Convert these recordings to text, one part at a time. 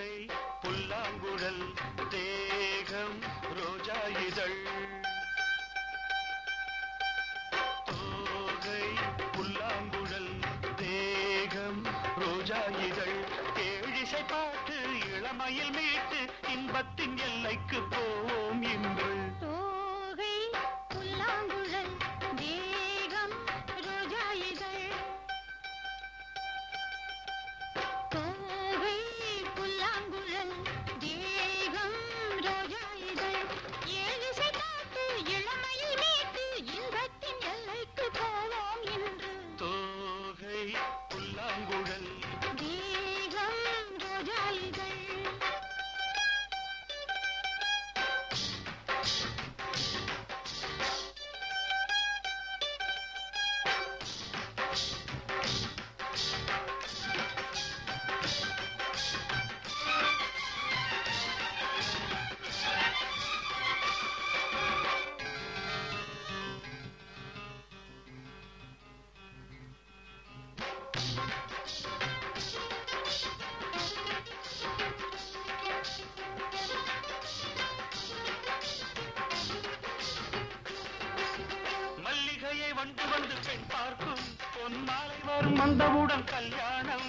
தோகை புல்லாங்குழல் தேகம் ரோஜா இதழ் தோகை புல்லாங்குழல் தேகம் ரோஜா இதழ் ஏழிசை பாட்டு இளமையில் மீட்டு இன்பத்தின் எல்லைக்கு போவோம் இன்று தோகை புல்லாங்குழல் தேகம் ரோஜா இதழ் தோகை புல்லாங்குழல் தேகம் ரோஜா இதழ் ஏழிசை பாட்டு இளமையில் மீட்டு இன்பத்தின் எல்லைக்கு போவோம் என்று தோகை புல்லாங்குழல் தேகம் ரோஜா இதழ் மல்லிகையை வந்து வந்து பெண் பார்க்கும் பொன் மாலை வரும் வந்தவுடன் கல்யாணம்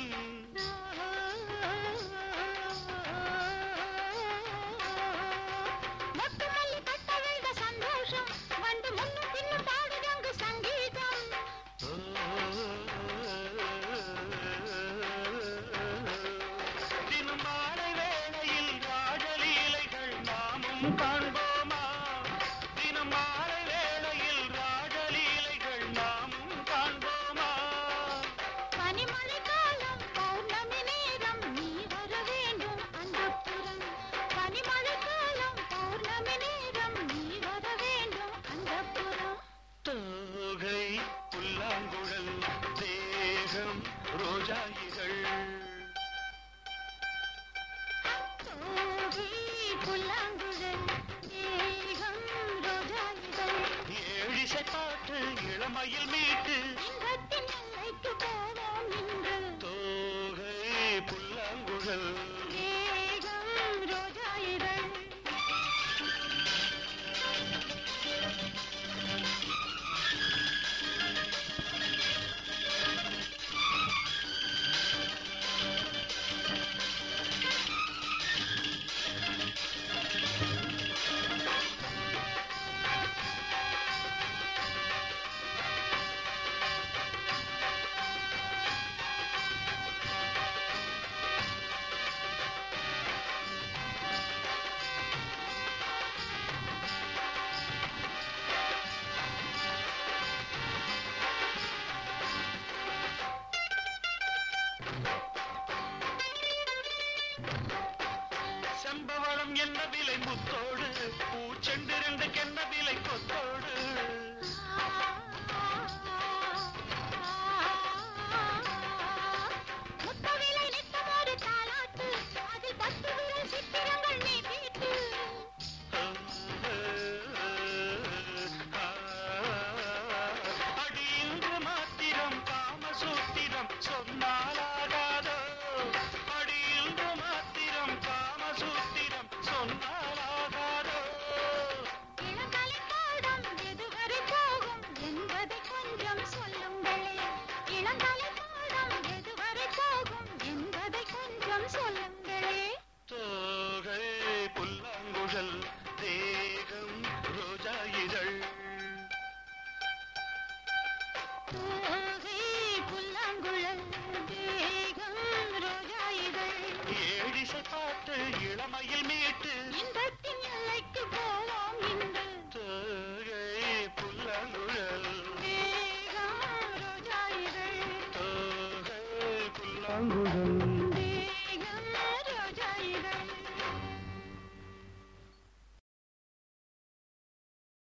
மொட்டு மல்லி கட்ட வைத்த சந்தோஷம் வந்து முன்னும் பின்னும் பாடுதங்கு சங்கீதம் தினம் மாலை வேளையில் ராஜலீலைகள் நாமும் காண்போமா தினம் மாலை வேளையில் ராஜலீலைகள் நாமும் காண்போமா பனிமழை காலம் பௌர்ணமி நேரம் நீ வர வேண்டும் அந்தப்புறம் பனிமழை காலம் பௌர்ணமி நேரம் நீ வர வேண்டும் அந்தப்புறம் தோகை புல்லாங்குழல் தேகம் ரோஜா இதழ் தோகை புல்லாங்குழல் தேகம் ரோஜா இதழ் ஏழிசை பாட்டு இளமையில் மீட்டு இன்பத்தின் எல்லைக்கு போவோம் இன்று தோகை புல்லாங்குழல் தேகம் ரோஜா இதழ் செம்பவளம் என்ன விலை முத்தோடு பூச்செண்டு ரெண்டுக்கு என்ன விலை கொத்தோடு முத்தவிலை நித்தமொரு தாலாட்டு அதில் பத்து விரல் சித்திரங்கள் நீ தீட்டு அடி இன்று மாத்திரம் காமசூத்திரம் சொன்னாலாகாதோ அடி இன்று மாத்திரம் காமசூத்திரம் சொன்னாலாகாதோ இளங்கலை பாடம் எதுவரை போகும் என்பதை கொஞ்சம் சொல்லுங்களே இளங்கலை பாடம் எதுவரை போகும் என்பதை கொஞ்சம் சொல்லுங்களே தோகை புல்லாங்குழல் தேகம் ரோஜா இதழ் தோகை புல்லாங்குழல் தேகம் ரோஜா இதழ் ஏழிசை பாட்டு இளமையில் மீட்டு இன்பத்தின் எல்லைக்கு போவோம்